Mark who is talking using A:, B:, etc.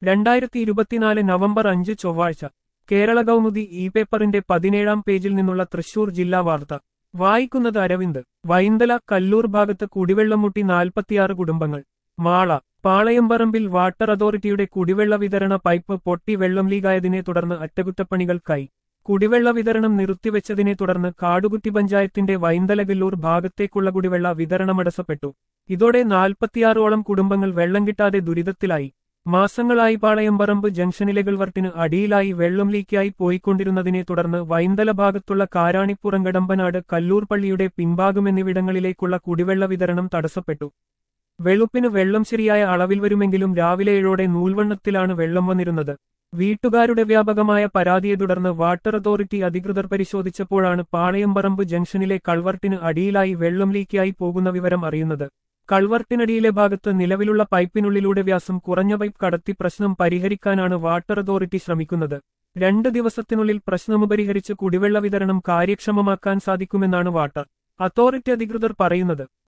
A: രണ്ടായിരത്തി ഇരുപത്തിനാല് നവംബർ അഞ്ച് ചൊവ്വാഴ്ച കേരള കൗമുദി ഇ പേപ്പറിന്റെ പതിനേഴാം പേജിൽ നിന്നുള്ള തൃശൂർ ജില്ലാ വാർത്ത വായിക്കുന്നത് അരവിന്ദ് വൈന്തല കല്ലൂർ ഭാഗത്ത് കുടിവെള്ളം മുട്ടി നാൽപ്പത്തിയാറ് കുടുംബങ്ങൾ മാള പാളയംപറമ്പിൽ വാട്ടർ അതോറിറ്റിയുടെ കുടിവെള്ള വിതരണ പൈപ്പ് പൊട്ടി വെള്ളം ലീഗായതിനെ തുടർന്ന് അറ്റകുറ്റപ്പണികൾക്കായി കുടിവെള്ള വിതരണം നിർത്തിവെച്ചതിനെ തുടർന്ന് കാടുകുറ്റി പഞ്ചായത്തിന്റെ വൈന്തലകല്ലൂർ ഭാഗത്തേക്കുള്ള കുടിവെള്ള വിതരണമടസ്സപ്പെട്ടു ഇതോടെ നാൽപ്പത്തിയാറോളം കുടുംബങ്ങൾ വെള്ളം കിട്ടാതെ ദുരിതത്തിലായി മാസങ്ങളായി പാളയംപറമ്പ് ജംഗ്ഷനിലെ ഗൾവർട്ടിന് അടിയിലായി വെള്ളം ലീക്കായി പോയിക്കൊണ്ടിരുന്നതിനെ തുടർന്ന് വൈന്തല ഭാഗത്തുള്ള കാരാണിപ്പുറം കടമ്പനാട് കല്ലൂർ പള്ളിയുടെ പിൻഭാഗം എന്നിവിടങ്ങളിലേക്കുള്ള കുടിവെള്ള വിതരണം തടസ്സപ്പെട്ടു വെളുപ്പിന് വെള്ളം ശരിയായ അളവിൽ വരുമെങ്കിലും രാവിലെ ഏഴോടെ നൂൽവണ്ണത്തിലാണ് വെള്ളം വന്നിരുന്നത് വീട്ടുകാരുടെ വ്യാപകമായ പരാതിയെ തുടർന്ന് വാട്ടർ അതോറിറ്റി അധികൃതർ പരിശോധിച്ചപ്പോഴാണ് പാളയംപറമ്പ് ജംഗ്ഷനിലെ കൾവർട്ടിന് അടിയിലായി വെള്ളം ലീക്കായി പോകുന്ന വിവരം അറിയുന്നത് കൾവർട്ടിനടിയിലെ ഭാഗത്ത് നിലവിലുള്ള പൈപ്പിനുള്ളിലൂടെ വ്യാസം കുറഞ്ഞ പൈപ്പ് കടത്തി പ്രശ്നം പരിഹരിക്കാനാണ് വാട്ടർ അതോറിറ്റി ശ്രമിക്കുന്നത് രണ്ട് ദിവസത്തിനുള്ളിൽ പ്രശ്നം പരിഹരിച്ച് കുടിവെള്ള വിതരണം കാര്യക്ഷമമാക്കാൻ സാധിക്കുമെന്നാണ് വാട്ടർ അതോറിറ്റി അധികൃതർ പറയുന്നത്